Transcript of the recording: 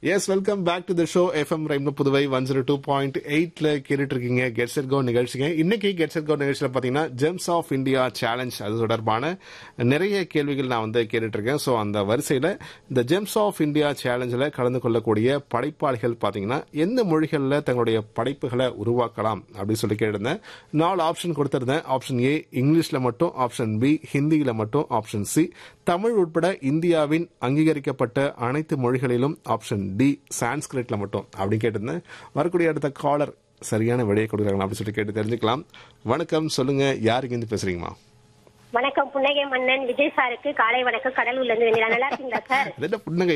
S welcome back to the show FM rhyme Puduvai one zero two point எயிட்ல கேட்டுட்டு இருக்கீங்க get set go நிகழ்ச்சிங்க இன்னைக்கு get set go நிகழ்ச்சியில பாத்தீங்கன்னா ஜெம்ஸ் ஆஃப் இந்தியா சேலஞ்ச் அது தொடர்பான நிறைய கேள்விகள் நான் வந்து கேட்டுட்டு இருக்கேன் ஸோ அந்த வரிசையில இந்த ஜெம்ஸ் ஆஃப் இந்தியா சேலஞ்சில் கலந்து கொள்ளக்கூடிய படைப்பாளிகள் பாத்தீங்கன்னா எந்த மொழிகளில் தங்களுடைய படைப்புகளை உருவாக்கலாம் அப்படின்னு சொல்லி கேட்டிருந்தேன் நாலு ஆப்ஷன் கொடுத்திருந்தேன் ஆப்ஷன் ஏ இங்கிலீஷ்ல மட்டும் ஆப்ஷன் பி ஹிந்தியில மட்டும் ஆப்ஷன் சி தமிழ் உட்பட இந்தியாவின் அங்கீகரிக்கப்பட்ட அனைத்து மொழிகளிலும் ஆப்ஷன் டி சான்ஸ்கிரிட்ல மட்டும் அப்படி கேட்டிருந்தேன் வரக்கூடிய அடுத்த காலர் சரியான விடையை கொடுக்குறாங்களா அப்படின்னு சொல்லி கேட்டு தெரிஞ்சுக்கலாம் வணக்கம் சொல்லுங்க யாருக்கு இருந்து பேசுறீங்கம்மா வணக்கம் புன்னகை மன்னன் விஜய் சாருக்கு காலை வணக்கம் கடலூர்ல இருந்து வெண்ணிலா நல்லா இருக்கீங்களா சார் அது என்ன புன்னகை